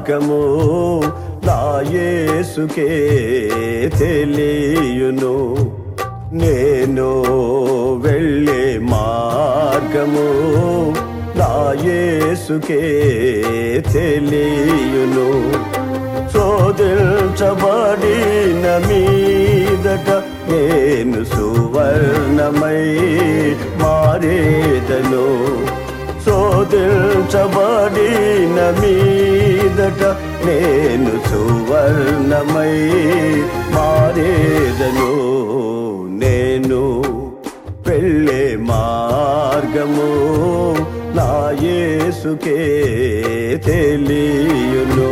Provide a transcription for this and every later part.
మార్గము నా యేసుకే తెలియును నేను వెళ్ళే మార్గము నా యేసుకే తెలియును శోధించబడిన మీదట నేను సువర్ణమై మారేదను శోధించబడిన మీదట నేను సువర్ణమై మారేదను నేను వెళ్ళే మార్గము నా యేసుకే తెలియును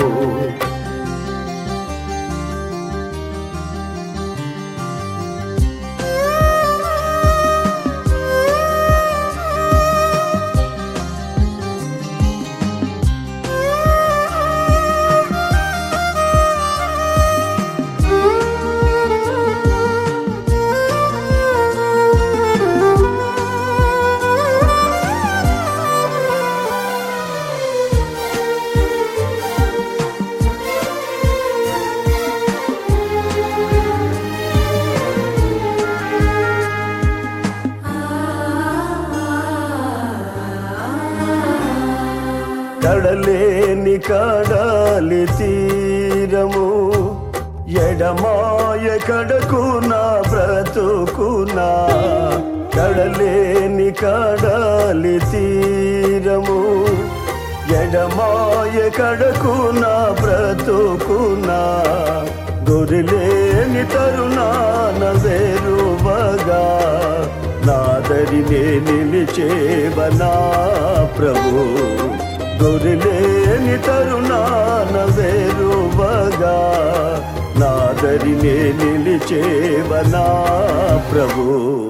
కడలేని కడలి తీరము ఎడమాయ కడకు నా బ్రతుకునా కడలేని కడలి తీరము ఎడమాయ కడకు నా బ్రతుకునా గురిలేని తరుణాన వేరువగా నాదరినే నిలిచేవనా ప్రభు గొరిలేని తరుణాన వేరువగా నాదరినే నిలిచేవనా ప్రభు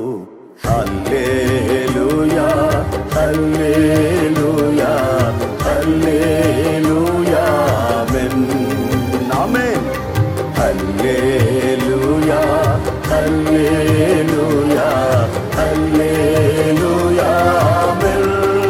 హల్లేలూయా హల్లేలూయా హల్లేలూయా ఆమేన్ ఆమేన్ హల్లేలూయా హల్లేలూయా హల్లేలూయా ఆమేన్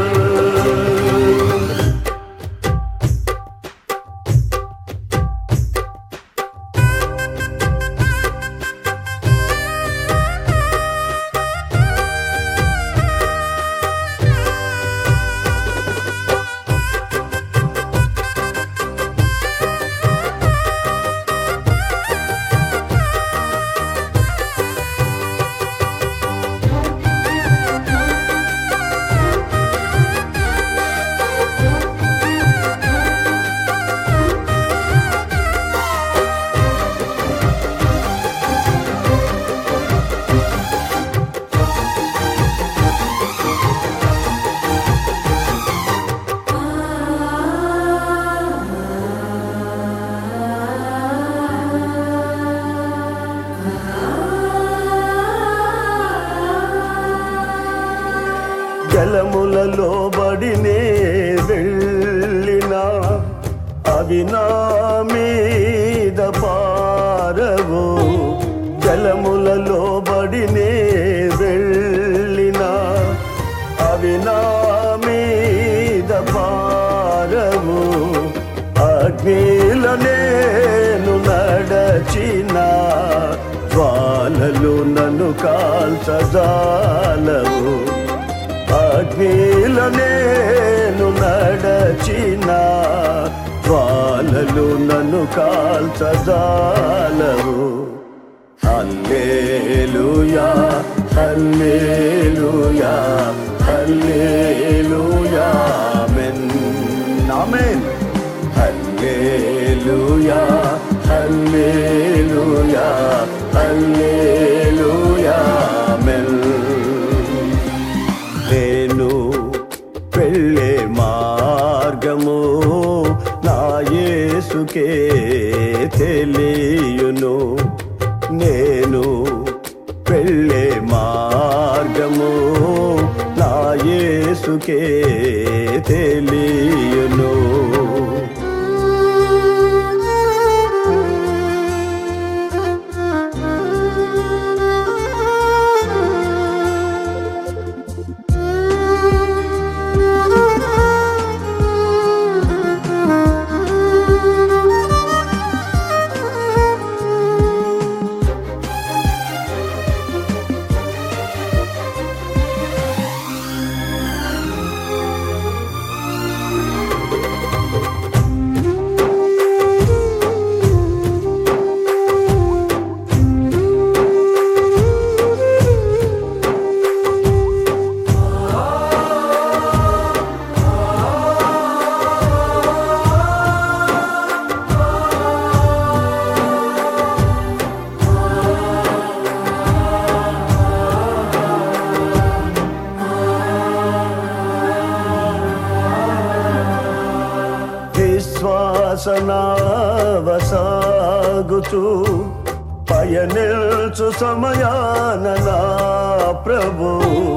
జలములలో బడినే వెళ్ళిన అవి నా మీద పారవు జలములలో బడినే వెళ్ళిన అవి నా మీద పారవు అగ్నిల నేను నడచిన జ్వాలలు నన్ను కాల్చజాలవు అగ్నిల నేను నడచిన జ్వాలలు నన్ను కాల్చజాలవు హల్లేలూయా హల్లేలూయా హల్లేలూయా ఆమేన్ ఆమేన్ హల్లేలూయా హల్లేలూయా హల్లేలూయా ఆమేన్ నేను వెళ్ళే మార్గము నా యేసుకే తెలియును నేను వెళ్ళే మార్గము నా యేసుకే తెలియును సాగుచూ పయనిల్చు సమయాన నా ప్రభు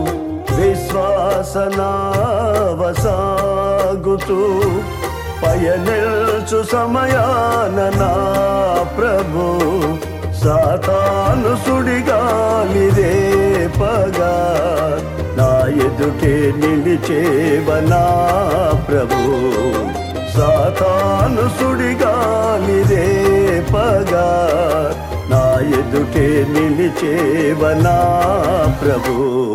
విశ్వాసనావసాగుచూ పయనిల్చు సమయాన నా ప్రభు సాతాను సుడిగాలిదే పగా నా ఎదుటే నిలిచేవనా ప్రభు సాతాను సుడిగాలిదే పగా నా ఎదుటే నిలిచేవనా ప్రభు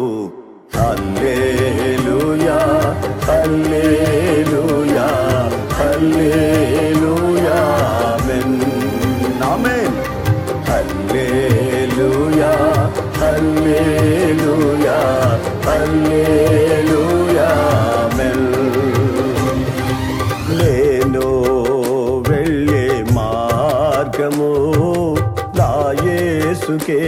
హల్లేలూయా హల్లేలూయా హల్లేలూయా ఆమేన్ ఆమేన్ హల్లేలూయా హల్లేలూయా హల్లేలూయా ఆమేన్ నేను వెళ్ళే మార్గము నా యేసుకే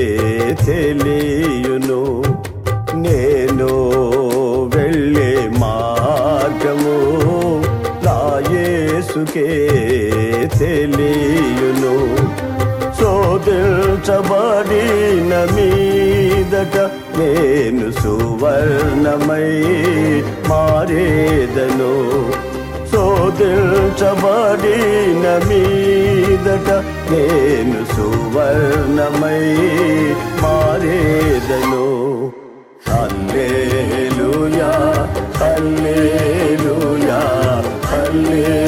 తెలియును నేను వెళ్ళే మార్గము నా యేసుకే తెలియును శోధించబడిన మీదట నేను సువర్ణమై మారేదను శోధించబడిన మీదట నేను సువర్ణమై మారేదను హల్లేలూయా హల్లేలూయా హల్లే